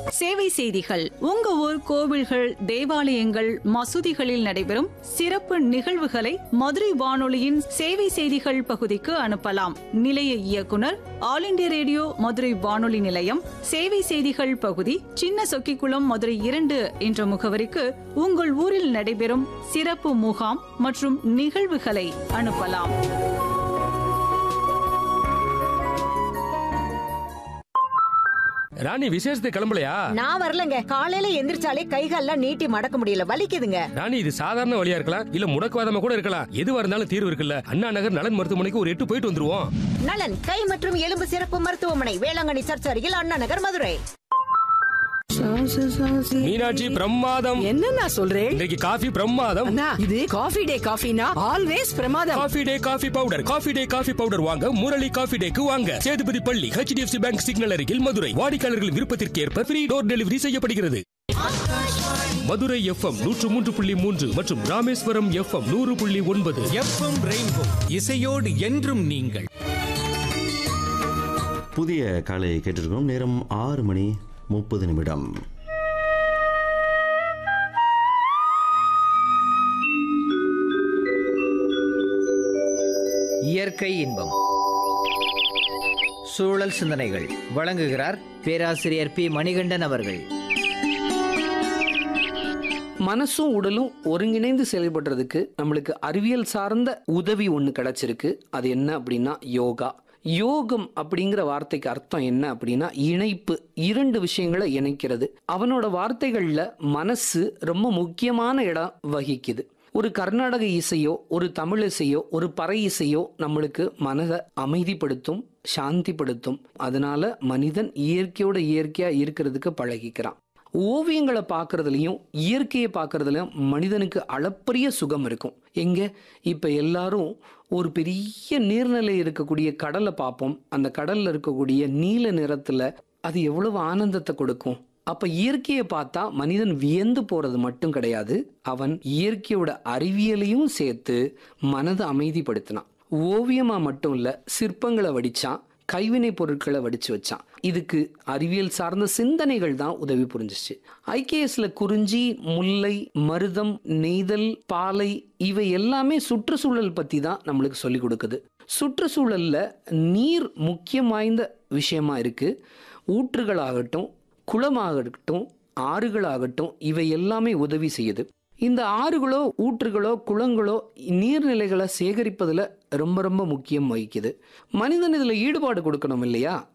சேவை செய்திகள் உங்க ஊர் கோவில்கள் தேவாலயங்கள் மசூதிகளில் நடைபெறும் சிறப்பு நிகழ்வுகளை மதுரை வானொலியின் சேவை செய்திகள் பகுதிக்கு அனுப்பலாம் நிலைய இயக்குனர் ஆல் இண்டியா ரேடியோ மதுரை வானொலி நிலையம் சேவை செய்திகள் பகுதி சின்ன சொக்கிக்குளம் மதுரை இரண்டு என்ற முகவரிக்கு உங்கள் ஊரில் நடைபெறும் சிறப்பு முகாம் மற்றும் நிகழ்வுகளை அனுப்பலாம் ராணி விசேஷத்துக்கு கிளம்பலையா நான் வரலங்க காலையில எந்திரிச்சாலே கைகால்லாம் நீட்டி மடக்க முடியல வலிக்குதுங்க ராணி இது சாதாரண வழியா இருக்கலாம் இல்ல முடக்குவாதமா கூட இருக்கலாம் எதுவா இருந்தாலும் தீர்வு இருக்குல்ல அண்ணா நகர் நலன் மருத்துவமனைக்கு ஒரு எட்டு போயிட்டு வந்துருவோம் நலன் கை மற்றும் எலும்பு சிறப்பு மருத்துவமனை வேளாங்கண்ணி சர்ச் அருகில் அண்ணா நகர் மதுரை மீனாட்சி பிரமாதம் என்ன நான் சொல்றேன் இன்றைக்கு காஃபி பிரமாதம் அண்ணா இது காஃபி டே காஃபினா ஆல்வேஸ் பிரமாதம் coffee day coffee powder coffee day coffee powder வாங்க முரளி காஃபி டேக்கு வாங்க சேதுபதி பள்ளி ஹெச்டிஎஃப்சி பேங்க் சிக்னல் அருகில் மதுரை வாடிக்கையாளர்களின் விருப்பத்திற்கு ஏற்ப ஃப்ரீ டோர் டெலிவரி செய்யப்படுகிறது மதுரை எஃப்எம் நூற்று மூன்று புள்ளி மூன்று மற்றும் ராமேஸ்வரம் எஃப்எம் நூறு புள்ளி ஒன்பது எஃப்எம் ரெயின்போ இசையோடு என்றும் நீங்கள் புதிய காலை கேட்டிருக்கோம் நேரம் ஆறு மணி முப்பது நிமிடம் இயற்கை இன்பம் சூழல் சிந்தனைகள் வழங்குகிறார் பேராசிரியர் பி மணிகண்டன் அவர்கள் மனசும் உடலும் ஒருங்கிணைந்து செயல்படுறதுக்கு நம்மளுக்கு அறிவியல் சார்ந்த உதவி ஒன்று கிடைச்சிருக்கு அது என்ன அப்படின்னா யோகா யோகம் அப்படிங்கிற வார்த்தைக்கு அர்த்தம் என்ன அப்படின்னா இணைப்பு இரண்டு விஷயங்களை இணைக்கிறது அவனோட வார்த்தைகள்ல மனசு ரொம்ப முக்கியமான இடம் வகிக்குது ஒரு கர்நாடக இசையோ ஒரு தமிழ் இசையோ ஒரு பறை இசையோ நம்மளுக்கு மனதை அமைதிப்படுத்தும் சாந்திப்படுத்தும் அதனால மனிதன் இயற்கையோட இயற்கையா இருக்கிறதுக்கு பழகிக்கிறான் ஓவியங்களை பார்க்கறதுலையும் இயற்கையை பார்க்கறதுலையும் மனிதனுக்கு அளப்பரிய சுகம் இருக்கும் எங்க இப்போ எல்லாரும் ஒரு பெரிய நீர்நிலை இருக்கக்கூடிய கடலை பார்ப்போம் அந்த கடல்ல இருக்கக்கூடிய நீல நிறத்துல அது எவ்வளவு ஆனந்தத்தை கொடுக்கும் அப்ப இயற்கையை பார்த்தா மனிதன் வியந்து போறது மட்டும் கிடையாது அவன் இயற்கையோட அறிவியலையும் சேர்த்து மனதை அமைதிப்படுத்தினான் ஓவியமா மட்டும் இல்ல சிற்பங்களை வடிச்சான் கைவினை பொருட்களை வடிச்சு வச்சான் இதுக்கு அறிவியல் சார்ந்த சிந்தனைகள் தான் உதவி புரிஞ்சிச்சு ஐகேஎஸ்ல குறிஞ்சி முல்லை மருதம் நெய்தல் பாலை இவை எல்லாமே சுற்றுச்சூழல் பத்தி தான் நம்மளுக்கு சொல்லி கொடுக்குது சுற்றுச்சூழல்ல நீர் முக்கியம் வாய்ந்த விஷயமா இருக்கு ஊற்றுகளாகட்டும் குளமாகட்டும் ஆறுகளாகட்டும் இவை எல்லாமே உதவி செய்யுது இந்த ஆறுகளோ ஊற்றுகளோ குளங்களோ நீர்நிலைகளை சேகரிப்பதில் ரொம்ப ரொம்ப முக்கியம் வகிக்குது மனிதன் இதில் ஈடுபாடு கொடுக்கணும் இல்லையா